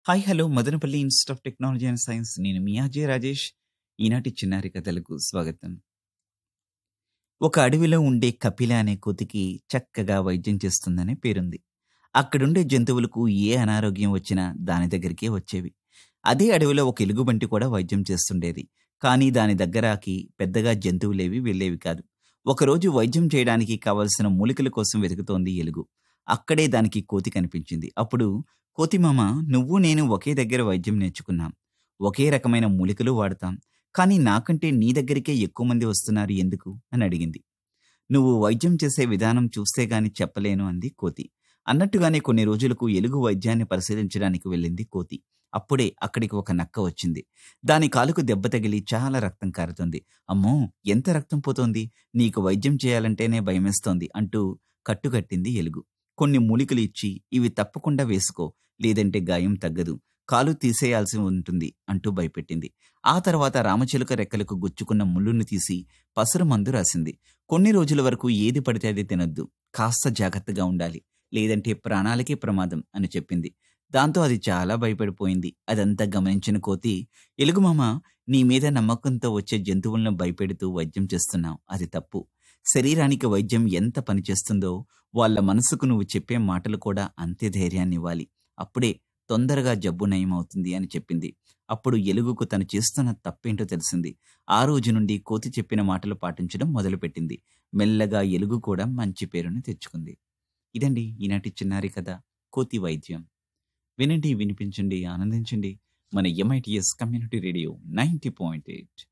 hi hello Madanapalle institute of technology and science నేను మీ అజయ్ రాజేష్ ఈనాటి చిన్నారి కథలకు స్వాగతం ఒక అడవిలో ఉండే కపిల అనే కోతికి చక్కగా వైద్యం చేస్తుందనే పేరుంది అక్కడుండే జంతువులకు ఏ అనారోగ్యం వచ్చినా దాని దగ్గరికే వచ్చేవి అదే అడవిలో ఒక ఎలుగుబంటి కూడా వైద్యం చేస్తుండేది కానీ దాని దగ్గరకి పెద్దగా జంతువులేవి వెళ్ళేవి కాదు ఒకరోజు వైద్యం చేయడానికి కావలసిన మూలికల కోసం వెతుకుతోంది ఎలుగు అక్కడే దానికి కోతి కనిపించింది అప్పుడు కోతిమామ నువ్వు నేను ఒకే దగ్గర వైద్యం నేర్చుకున్నాం ఒకే రకమైన మూలికలు వాడతాం కానీ నాకంటే నీ దగ్గరికే ఎక్కువ మంది వస్తున్నారు ఎందుకు అని అడిగింది నువ్వు వైద్యం చేసే విధానం చూస్తే గాని చెప్పలేను అంది కోతి అన్నట్టుగానే కొన్ని రోజులకు ఎలుగు వైద్యాన్ని పరిశీలించడానికి వెళ్ళింది కోతి అప్పుడే అక్కడికి ఒక నక్క వచ్చింది దాని కాలుకు దెబ్బ తగిలి చాలా రక్తం కారుతుంది అమ్మో ఎంత రక్తం పోతోంది నీకు వైద్యం చేయాలంటేనే భయమేస్తోంది అంటూ కట్టుకట్టింది ఎలుగు కొన్ని మూలికలు ఇచ్చి ఇవి తప్పకుండా వేసుకో లేదంటే గాయం తగ్గదు కాలు తీసేయాల్సి ఉంటుంది అంటూ భయపెట్టింది ఆ తర్వాత రామచిలుక రెక్కలకు గుచ్చుకున్న ముళ్ళును తీసి పసరు మందు రాసింది కొన్ని రోజుల వరకు ఏది పడితే అది తినొద్దు కాస్త జాగ్రత్తగా ఉండాలి లేదంటే ప్రాణాలకే ప్రమాదం అని చెప్పింది దాంతో అది చాలా భయపడిపోయింది అదంతా గమనించిన కోతి ఎలుగుమామ నీ మీద నమ్మకంతో వచ్చే జంతువులను భయపెడుతూ వైద్యం చేస్తున్నావు అది తప్పు శరీరానికి వైద్యం ఎంత పనిచేస్తుందో వాళ్ళ మనసుకు నువ్వు చెప్పే మాటలు కూడా అంతే ధైర్యాన్ని ఇవ్వాలి అప్పుడే తొందరగా జబ్బు నయమవుతుంది అని చెప్పింది అప్పుడు ఎలుగుకు తను చేస్తున్న తప్పేంటో తెలిసింది ఆ రోజు నుండి కోతి చెప్పిన మాటలు పాటించడం మొదలుపెట్టింది మెల్లగా ఎలుగు కూడా మంచి పేరుని తెచ్చుకుంది ఇదండి ఈనాటి చిన్నారి కథ కోతి వైద్యం వినండి వినిపించండి ఆనందించండి మన MITS community radio ninety point eight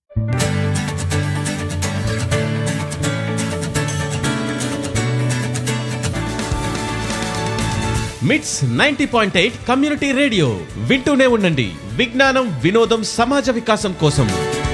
MITS ninety point eight community radio వింటూనే ఉండండి విజ్ఞానం వినోదం సమాజ వికాసం కోసం